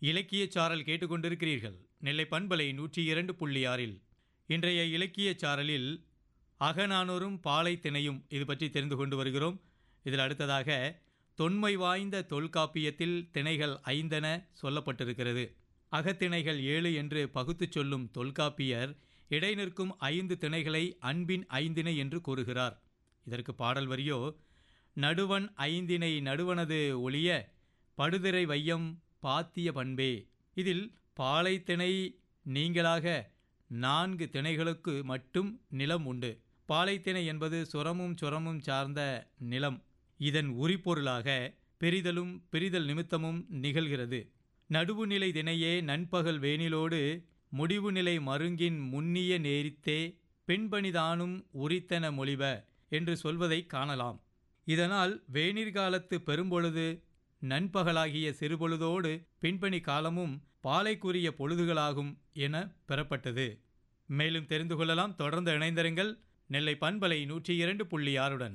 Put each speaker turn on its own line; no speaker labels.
இலக்கியச் சாரல் கேட்டுக்கொண்டிருக்கிறீர்கள் நெல்லை பண்பலை நூற்றி இரண்டு புள்ளி ஆறில் இன்றைய இலக்கியச் சாரலில் அகநானூறும் பாலை திணையும் இது பற்றி தெரிந்து கொண்டு வருகிறோம் இதில் அடுத்ததாக தொன்மை வாய்ந்த தொல்காப்பியத்தில் திணைகள் ஐந்தென சொல்லப்பட்டிருக்கிறது அகத்திணைகள் ஏழு என்று பகுத்துச் சொல்லும் தொல்காப்பியர் இடை நிற்கும் ஐந்து திணைகளை அன்பின் ஐந்திணை என்று கூறுகிறார் இதற்கு பாடல் வரியோ நடுவன் ஐந்தினை நடுவனது ஒளிய படுதிரை வையம் பாத்திய பண்பே இதில் பாலை திணை நீங்களாக நான்கு திணைகளுக்கு மட்டும் நிலம் உண்டு பாலைத்திணை என்பது சுரமும் சுரமும் சார்ந்த நிலம் இதன் உரிப்பொருளாக பெரிதலும் பிரிதல் நிமித்தமும் நிகழ்கிறது நடுவுநிலை தினையே நண்பகல் வேனிலோடு முடிவு நிலை மருங்கின் முன்னிய நேரித்தே பெண்பணிதானும் உரித்தன மொழிவ என்று சொல்வதை காணலாம் இதனால் வேனிற்காலத்து பெரும்பொழுது நண்பகலாகிய சிறுபொழுதோடு பின்பணி காலமும் பாலைக்குரிய பொழுதுகளாகும் என பெறப்பட்டது மேலும் தெரிந்து கொள்ளலாம் தொடர்ந்து இணைந்திருங்கள் நெல்லை பண்பலை நூற்றி இரண்டு புள்ளி ஆறுடன்